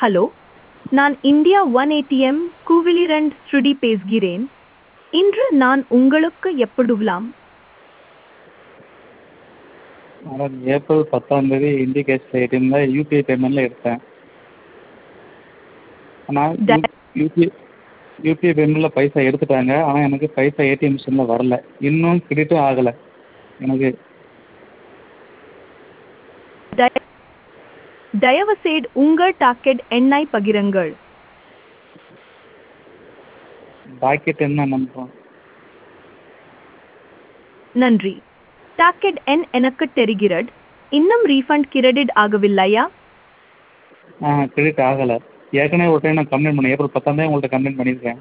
hello நான் India one ATM கூவிலிரண்ட் ஸ்ருதி பேசுகிறேன் இன்று நான் உங்களுக்கு எப்படிலாம் மேடம் ஏப்ரல் பத்தாந்தேதி இந்திய கேஷ் ஏடிஎம்மில் யூபிஐ பேமெண்ட்டில் எடுத்தேன் ஆனால் ட- யூபிஐ யூபிஐ பேமெண்ட்டில் பைசா எடுத்துட்டாங்க ஆனால் எனக்கு பைசா ஏடிஎம் மிஷினில் வரல இன்னும் கிரெடிட்டும் ஆகலை எனக்கு தய- தயவுசெய்து உங்கள் டாக்கெட் எண்ணை பகிருங்கள் பாக்கெட் என்ன நம்புறோம் நன்றி டாக்கெட் எண் எனக்கு தெரிகிறது இன்னும் ரீஃபண்ட் கிரெடிட் ஆகவில்லையா ஆ கிரெடிட் ஆகலை ஏற்கனவே ஒரு டைம் நான் கம்ப்ளைண்ட் பண்ணேன் ஏப்ரல் பத்தாந்தேதி உங்கள்கிட்ட கம்ப்ளைண்ட் பண்ணியிருக்கேன்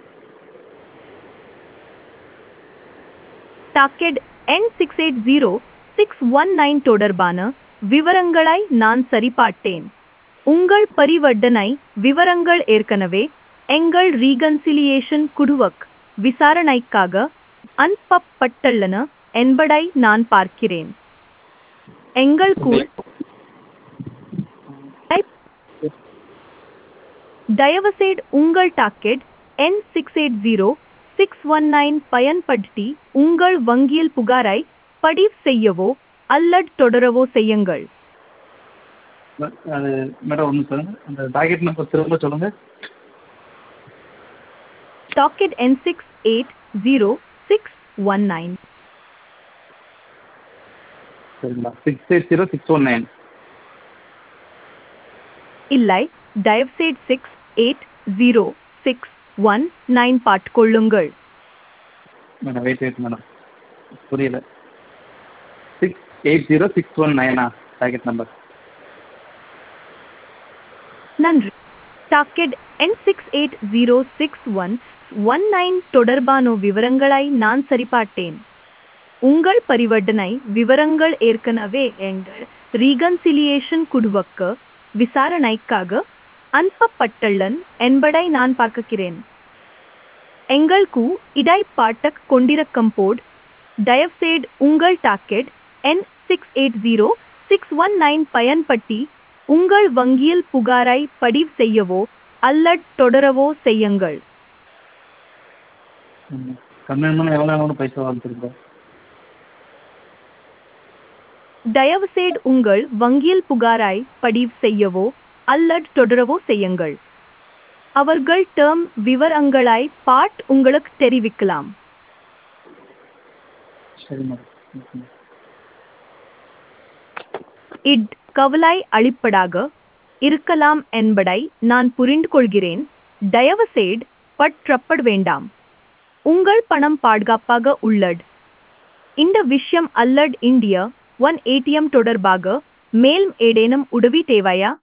டாக்கெட் எண் six eight zero six one nine தொடர்பான விவரங்களை நான் சரிபார்த்தேன் உங்கள் பரிவர்த்தனை விவரங்கள் ஏற்கனவே எங்கள் ரீகன்சிலியேஷன் குழுவுக்கு விசாரணைக்காக அனுப்பப்பட்டுள்ளன என்பதை நான் பார்க்கிறேன் எங்கள் கூ- தயவுசெய்து உங்கள் டாக்கெட் என் six eight zero six one nine பயன்படுத்தி உங்கள் வங்கியில் புகாரை பதிவு செய்யவோ அல்லது தொடரவோ செய்யுங்கள் அது மேடம் ஒன்று சொல்லுங்கள் அந்த பாக்கெட் நம்பர் திரும்ப சொல்லுங்கள் டாக்கெட் என் six eight zero six one nine சரிங்களா six eight zero six one nine இல்லை தயவுசெய்து six eight zero six one nine பாட்கொள்ளுங்கள் மேடம் வெயிட் வெயிட் மேடம் புரியல six eight zero six one நைனா பாக்கெட் நம்பர் நன்றி டாக்கெட் என் six eight zero six one one nine தொடர்பான விவரங்களை நான் சரிபார்த்தேன் உங்கள் பரிவர்த்தனை விவரங்கள் ஏற்கனவே எங்கள் ரீகன்சிலியேஷன் குழுவுக்கு விசாரணைக்காக அனுப்பப்பட்டுள்ளன என்பதை நான் பார்க்கிறேன் எங்களுக்கு இடைப்பாட்டக் கொண்டிருக்கும் போது தயவுசெய்து உங்கள் டாக்கெட் என் six eight zero six one nine பயன்படுத்தி உங்கள் வங்கியில் புகாரை பதிவு செய்யவோ அல்லது தொடரவோ செய்யுங்கள் கம்ப்ளைண்ட் பண்ண எவ்வளோ நேரம் பைசா வந்து திரும்ப தயவுசெய்து உங்கள் வங்கியில் புகாரை பதிவு செய்யவோ அல்லது தொடரவோ செய்யுங்கள் அவர்கள் டேர்ம் விவரங்களை பாட் உங்களுக்கு தெரிவிக்கலாம் சரி மேடம் ஓகே இட் கவலை அளிப்பதாக இருக்கலாம் என்பதை நான் புரிந்து கொள்கிறேன் தயவுசெய்து பற்றப்பட வேண்டாம் உங்கள் பணம் பாதுகாப்பாக உள்ளது இந்த விஷயம் அல்லது இந்தியா ஒன் ஏடிஎம் தொடர்பாக மேலும் ஏதேனும் உதவி தேவையா